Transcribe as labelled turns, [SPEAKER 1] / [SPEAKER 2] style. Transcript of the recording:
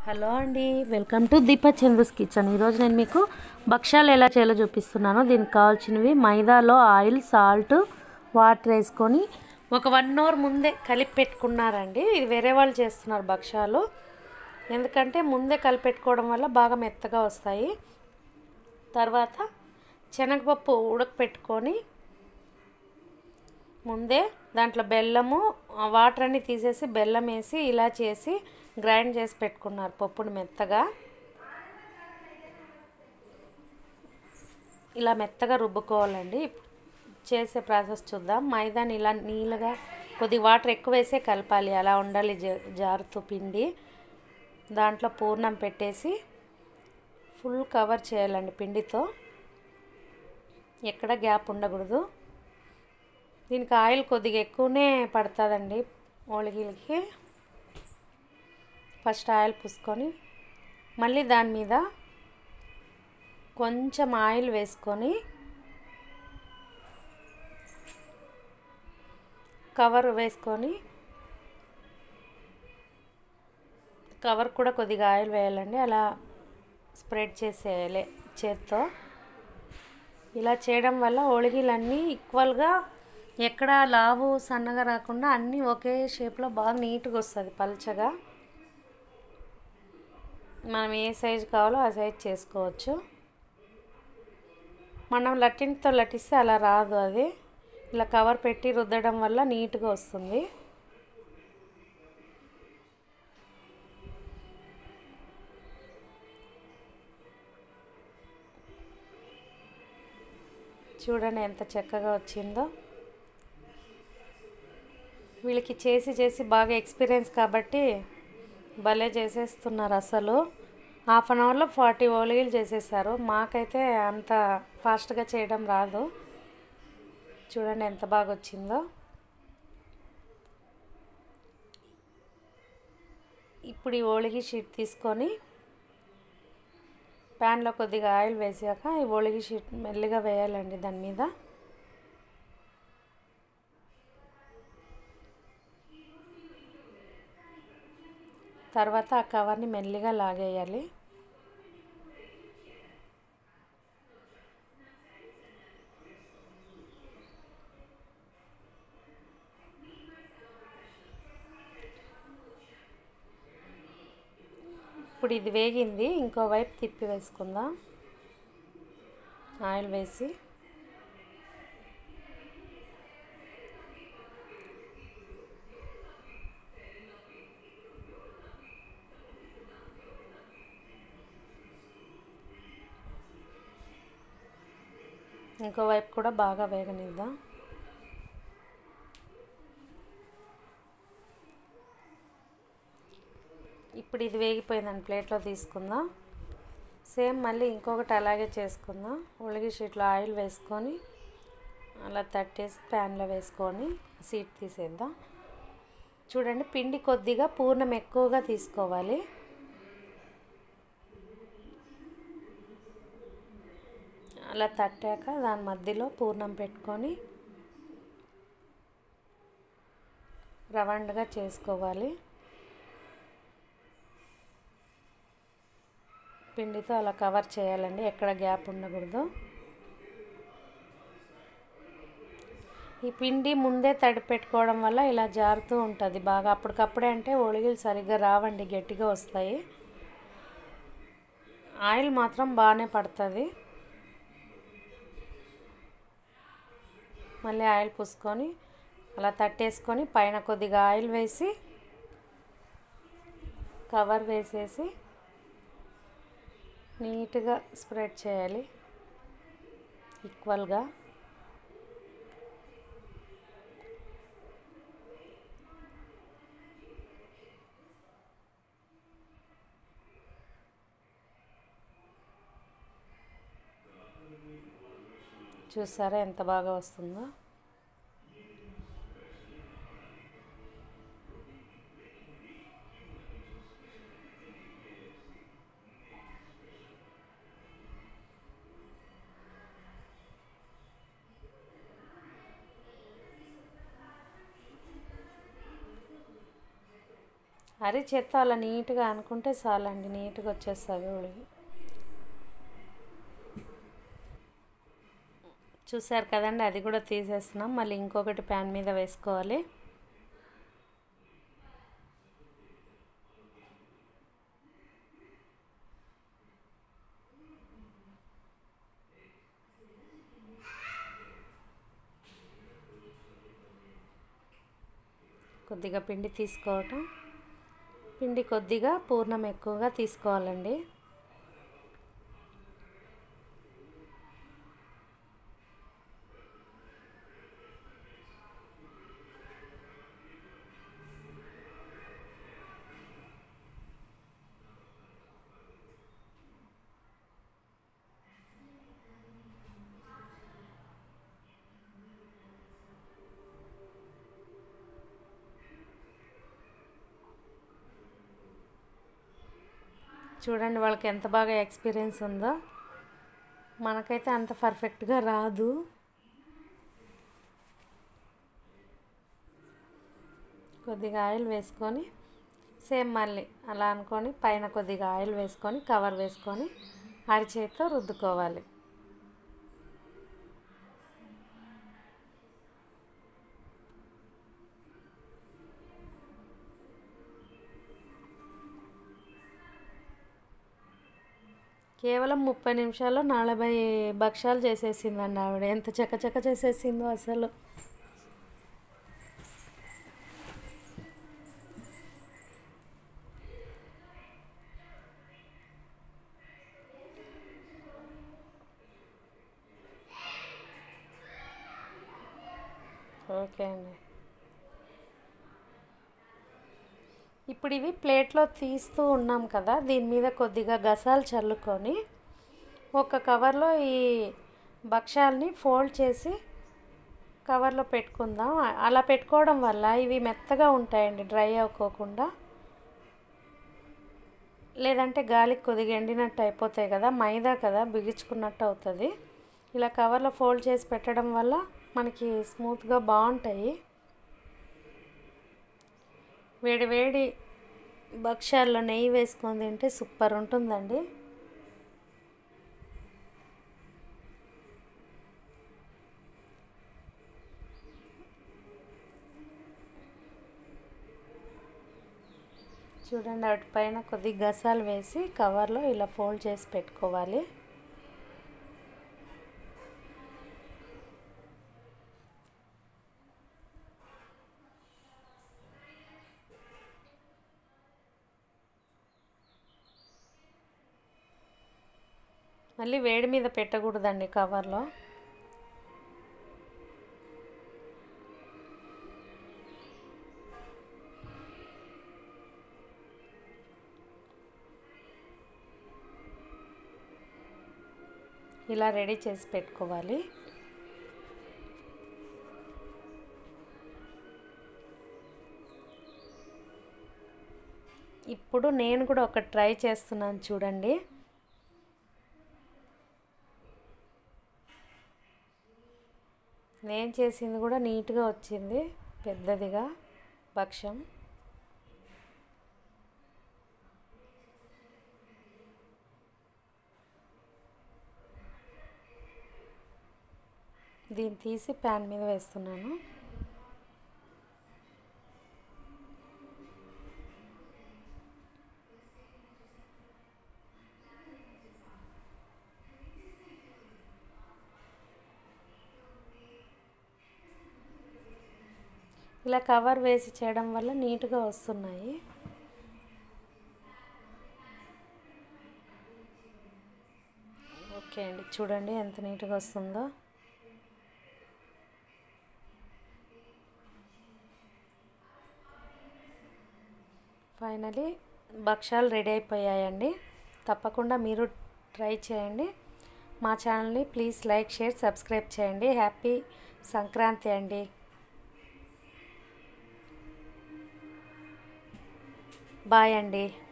[SPEAKER 1] hello అండి welcome to Deepa Chandra's kitchen ఈరోజు నేను మీకు భక్ష్యాలు ఎలా చేయాలో చూపిస్తున్నాను దీనికి కావాల్సినవి మైదాలో ఆయిల్ సాల్ట్ వాటర్ వేసుకొని ఒక వన్ అవర్ ముందే కలిపి పెట్టుకున్నారండి ఇది వేరే వాళ్ళు చేస్తున్నారు భక్ష్యాలు ఎందుకంటే ముందే కలిపి పెట్టుకోవడం వల్ల బాగా మెత్తగా వస్తాయి తర్వాత శనగపప్పు ఉడకపెట్టుకొని ముందే దాంట్లో బెల్లము ఆ వాటర్ అన్ని తీసేసి బెల్లం వేసి ఇలా చేసి గ్రైండ్ చేసి పెట్టుకున్నారు పప్పుని మెత్తగా ఇలా మెత్తగా రుబ్బుకోవాలండి చేసే ప్రాసెస్ చూద్దాం మైదాని ఇలా నీళ్ళగా కొద్ది వాటర్ ఎక్కువ వేసే కలపాలి అలా ఉండాలి జా- జారుతూ పిండి దాంట్లో పూర్ణం పెట్టేసి ఫుల్ కవర్ చేయాలండి పిండితో ఎక్కడ గ్యాప్ ఉండకూడదు దీనికి ఆయిల్ కొద్దిగా ఎక్కువనే పడుతుందండి ఓలిగిలకి ఫస్ట్ ఆయిల్ పూసుకొని మళ్ళీ దాని మీద కొంచెం ఆయిల్ వేసుకొని కవర్ వేసుకొని కవర్ కూడా కొద్దిగా ఆయిల్ వేయాలండి అలా స్ప్రెడ్ చేసేయాలి చేత్తో ఇలా చేయడం వల్ల ఓళిగీలన్నీ ఈక్వల్గా ఎక్కడ లావు సన్నగా రాకుండా అన్నీ ఒకే షేప్లో బాగా నీట్గా వస్తుంది పల్చగా మనం ఏ సైజు కావాలో ఆ సైజ్ చేసుకోవచ్చు మనం లట్టింటితో లట్టిస్తే అలా రాదు అది ఇలా కవర్ పెట్టి రుద్దడం వల్ల నీట్గా వస్తుంది చూడండి ఎంత చక్కగా వచ్చిందో వీళ్ళకి చేసి చేసి బాగా ఎక్స్పీరియన్స్ కాబట్టి భలే చేసేస్తున్నారు అసలు హాఫ్ అన్ అవర్లో ఫార్టీ ఓలిగలు చేసేసారు మాకైతే అంత ఫాస్ట్గా చేయడం రాదు చూడండి ఎంత బాగా వచ్చిందో ఇప్పుడు ఈ ఓలిగి షీట్ తీసుకొని ప్యాన్లో కొద్దిగా ఆయిల్ వేసాక ఈ ఓలిగి షీట్ మెల్లిగా వేయాలండి దాని మీద తర్వాత ఆ కవర్ని మెల్లిగా లాగేయాలి ఇప్పుడు ఇది వేగింది ఇంకో వైపు తిప్పి వేసుకుందాం ఆయిల్ వేసి ఇంకో వైపు కూడా బాగా వేగనిద్దాం ఇప్పుడు ఇది వేగిపోయిందని ప్లేట్లో తీసుకుందాం సేమ్ మళ్ళీ ఇంకొకటి అలాగే చేసుకుందాం ఉల్లిగి షీట్లో ఆయిల్ వేసుకొని అలా తట్టేసి ప్యాన్లో వేసుకొని సీట్ తీసేద్దాం చూడండి పిండి కొద్దిగా పూర్ణం ఎక్కువగా తీసుకోవాలి అలా తట్టాక దాని మధ్యలో పూర్ణం పెట్టుకొని రవండ్గా చేసుకోవాలి పిండితో అలా కవర్ చేయాలండి ఎక్కడ గ్యాప్ ఉండకూడదు ఈ పిండి ముందే తడి పెట్టుకోవడం వల్ల ఇలా జారుతూ ఉంటుంది బాగా అప్పటికప్పుడే అంటే ఒడిగిలు సరిగ్గా రావండి గట్టిగా వస్తాయి ఆయిల్ మాత్రం బాగానే పడుతుంది మళ్ళీ ఆయిల్ పూసుకొని అలా తట్టేసుకొని పైన కొద్దిగా ఆయిల్ వేసి కవర్ వేసేసి నీట్గా స్ప్రెడ్ చేయాలి ఈక్వల్గా చూసారా ఎంత బాగా వస్తుందో అరి చేత్తో అలా నీట్గా అనుకుంటే చాలండి నీట్గా వచ్చేస్తుంది ఉడికి చూసారు కదండి అది కూడా తీసేస్తున్నాం మళ్ళీ ఇంకొకటి ప్యాన్ మీద వేసుకోవాలి కొద్దిగా పిండి తీసుకోవటం పిండి కొద్దిగా పూర్ణం ఎక్కువగా తీసుకోవాలండి చూడండి వాళ్ళకి ఎంత బాగా ఎక్స్పీరియన్స్ ఉందో మనకైతే అంత పర్ఫెక్ట్గా రాదు కొద్దిగా ఆయిల్ వేసుకొని సేమ్ మళ్ళీ అలా అనుకొని పైన కొద్దిగా ఆయిల్ వేసుకొని కవర్ వేసుకొని అరిచేతితో రుద్దుకోవాలి కేవలం ముప్పై నిమిషాల్లో నలభై భక్షాలు చేసేసిందండి ఆవిడ ఎంత చకచక చేసేసిందో అసలు ఓకే అండి ఇప్పుడు ఇవి ప్లేట్లో తీస్తూ ఉన్నాం కదా దీని మీద కొద్దిగా గసాలు చల్లుకొని ఒక కవర్లో ఈ భక్ష్యాలని ఫోల్డ్ చేసి కవర్లో పెట్టుకుందాం అలా పెట్టుకోవడం వల్ల ఇవి మెత్తగా ఉంటాయండి డ్రై అవ్వకోకుండా లేదంటే గాలికి కొద్దిగా ఎండినట్టు అయిపోతాయి కదా మైదా కదా బిగించుకున్నట్టు అవుతుంది ఇలా కవర్లో ఫోల్డ్ చేసి పెట్టడం వల్ల మనకి స్మూత్గా బాగుంటాయి వేడి వేడి భక్ష్యాల్లో నెయ్యి వేసుకొని తింటే సూపర్ ఉంటుందండి చూడండి వాటి పైన కొద్ది గసాలు వేసి కవర్లో ఇలా ఫోల్డ్ చేసి పెట్టుకోవాలి మళ్ళీ వేడి మీద పెట్టకూడదండి కవర్లో ఇలా రెడీ చేసి పెట్టుకోవాలి ఇప్పుడు నేను కూడా ఒక ట్రై చేస్తున్నాను చూడండి నేను చేసింది కూడా నీట్గా వచ్చింది పెద్దదిగా భక్ష్యం దీన్ని తీసి ప్యాన్ మీద వేస్తున్నాను ఇలా కవర్ వేసి చేయడం వల్ల నీట్గా వస్తున్నాయి ఓకే అండి చూడండి ఎంత నీట్గా వస్తుందో ఫైనలీ భక్ష్యాలు రెడీ అయిపోయాయండి తప్పకుండా మీరు ట్రై చేయండి మా ఛానల్ని ప్లీజ్ లైక్ షేర్ సబ్స్క్రైబ్ చేయండి హ్యాపీ సంక్రాంతి అండి బాయ్ అండి